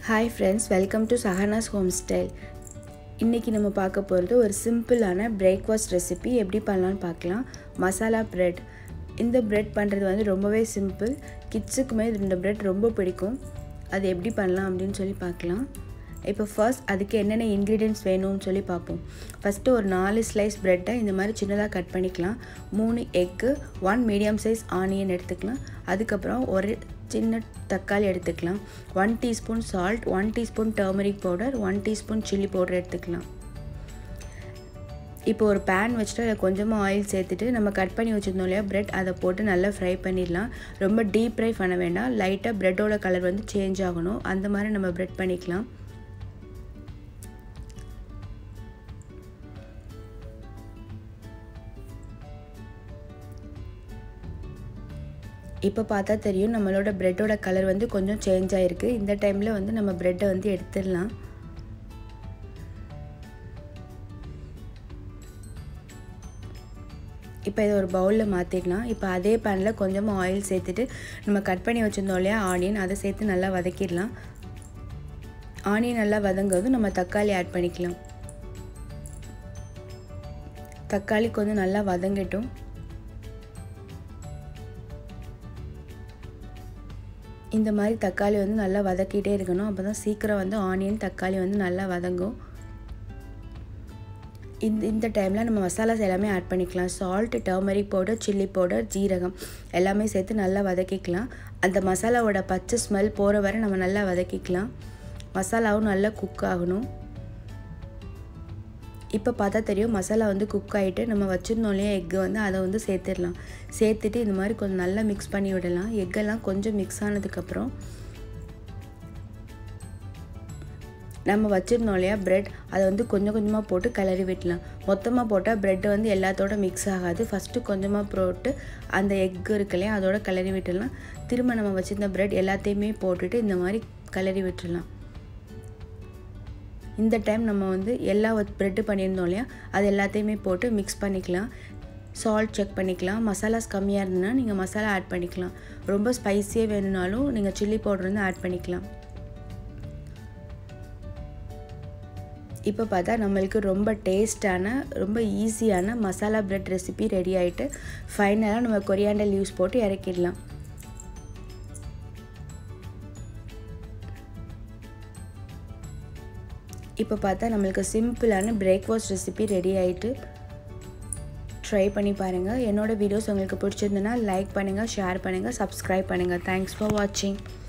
hi friends welcome to Sahana's home style இன்றைக்கி நம்ம பார்க்க போகிறது ஒரு சிம்பிளான பிரேக்ஃபாஸ்ட் ரெசிபி எப்படி பண்ணலான்னு பார்க்கலாம் மசாலா பிரெட் இந்த பிரெட் பண்ணுறது வந்து ரொம்பவே சிம்பிள் கிட்ஸுக்குமே இந்த பிரெட் ரொம்ப பிடிக்கும் அது எப்படி பண்ணலாம் அப்படின்னு சொல்லி பார்க்கலாம் இப்போ ஃபர்ஸ்ட் அதுக்கு என்னென்ன இன்க்ரீடியன்ட்ஸ் வேணும்னு சொல்லி பார்ப்போம் ஃபஸ்ட்டு ஒரு நாலு ஸ்லைஸ் ப்ரெட்டை இந்த மாதிரி சின்னதாக கட் பண்ணிக்கலாம் மூணு egg one medium size onion எடுத்துக்கலாம் அதுக்கப்புறம் ஒரு சின்ன தக்காளி எடுத்துக்கலாம் one teaspoon salt one teaspoon turmeric powder one teaspoon chilli powder எடுத்துக்கலாம் இப்போ ஒரு பேன் வச்சுட்டு அதில் கொஞ்சமாக ஆயில் சேர்த்துட்டு நம்ம கட் பண்ணி வச்சுருந்தோம் இல்லையா ப்ரெட் அதை போட்டு நல்லா ஃப்ரை பண்ணிடலாம் ரொம்ப டீப் ஃப்ரை பண்ண வேண்டாம் லைட்டாக ப்ரெட்டோட கலர் வந்து சேஞ்ச் ஆகணும் அந்த மாதிரி நம்ம ப்ரெட் பண்ணிக்கலாம் இப்போ பார்த்தா தெரியும் நம்மளோட ப்ரெட்டோட கலர் வந்து கொஞ்சம் சேஞ்ச் ஆகிருக்கு இந்த டைமில் வந்து நம்ம ப்ரெட்டை வந்து எடுத்துடலாம் இப்போ இதை ஒரு பவுலில் மாற்றிக்கலாம் இப்போ அதே பேனில் கொஞ்சமாக ஆயில் சேர்த்துட்டு நம்ம கட் பண்ணி வச்சுருந்தோம் இல்லையா ஆனியன் அதை சேர்த்து நல்லா வதக்கிடலாம் ஆனியன் நல்லா வதங்கிறது நம்ம தக்காளி ஆட் பண்ணிக்கலாம் தக்காளி கொஞ்சம் நல்லா வதங்கட்டும் இந்த மாதிரி தக்காளி வந்து நல்லா வதக்கிட்டே இருக்கணும் அப்போ தான் சீக்கிரம் வந்து ஆனியன் தக்காளி வந்து நல்லா வதங்கும் இந்த இந்த டைமில் நம்ம மசாலாஸ் எல்லாமே ஆட் பண்ணிக்கலாம் salt turmeric powder chilli powder ஜீரகம் எல்லாமே சேர்த்து நல்லா வதக்கிக்கலாம் அந்த மசாலாவோட பச்சை ஸ்மெல் போகிற வரை நம்ம நல்லா வதக்கிக்கலாம் மசாலாவும் நல்லா குக் ஆகணும் இப்போ பார்த்தா தெரியும் மசாலா வந்து குக் ஆகிட்டு நம்ம வச்சுருந்தோம் இல்லையா எக்கு வந்து அதை வந்து சேர்த்துடலாம் சேர்த்துட்டு இந்த மாதிரி கொஞ்சம் நல்லா மிக்ஸ் பண்ணி விடலாம் எக்கெல்லாம் கொஞ்சம் மிக்ஸ் ஆனதுக்கப்புறம் நம்ம வச்சுருந்தோம் இல்லையா ப்ரெட் அதை வந்து கொஞ்சம் கொஞ்சமாக போட்டு கிளறி விடலாம் மொத்தமாக போட்டால் ப்ரெட்டு வந்து எல்லாத்தோட மிக்ஸ் ஆகாது ஃபஸ்ட்டு கொஞ்சமாக போட்டு அந்த எக் இருக்கு இல்லையா அதோட கிளறி விட்டுடலாம் திரும்ப நம்ம வச்சுருந்த ப்ரெட் எல்லாத்தையுமே போட்டுட்டு இந்த மாதிரி கிளறி விட்டுடலாம் இந்த டைம் நம்ம வந்து எல்லா ப்ரெட்டு பண்ணியிருந்தோம் இல்லையா அது எல்லாத்தையுமே போட்டு மிக்ஸ் பண்ணிக்கலாம் சால்ட் செக் பண்ணிக்கலாம் மசாலாஸ் கம்மியாக இருந்ததுன்னா நீங்கள் மசாலா ஆட் பண்ணிக்கலாம் ரொம்ப ஸ்பைஸியாக வேணும்னாலும் நீங்கள் சில்லி பவுடர் வந்து ஆட் பண்ணிக்கலாம் இப்போ பார்த்தா நம்மளுக்கு ரொம்ப டேஸ்டான ரொம்ப ஈஸியான மசாலா பிரெட் ரெசிபி ரெடி ஆகிட்டு ஃபைனலாக நம்ம கொரியாண்டர் லீவ்ஸ் போட்டு இறக்கிடலாம் இப்போ பார்த்தா நம்மளுக்கு சிம்பிளான பிரேக்ஃபாஸ்ட் ரெசிபி ரெடி ஆகிட்டு ட்ரை பண்ணி பாருங்கள் என்னோடய வீடியோஸ் உங்களுக்கு பிடிச்சிருந்துன்னா லைக் பண்ணுங்கள் ஷேர் பண்ணுங்கள் சப்ஸ்கிரைப் பண்ணுங்கள் தேங்க்ஸ் ஃபார் வாட்சிங்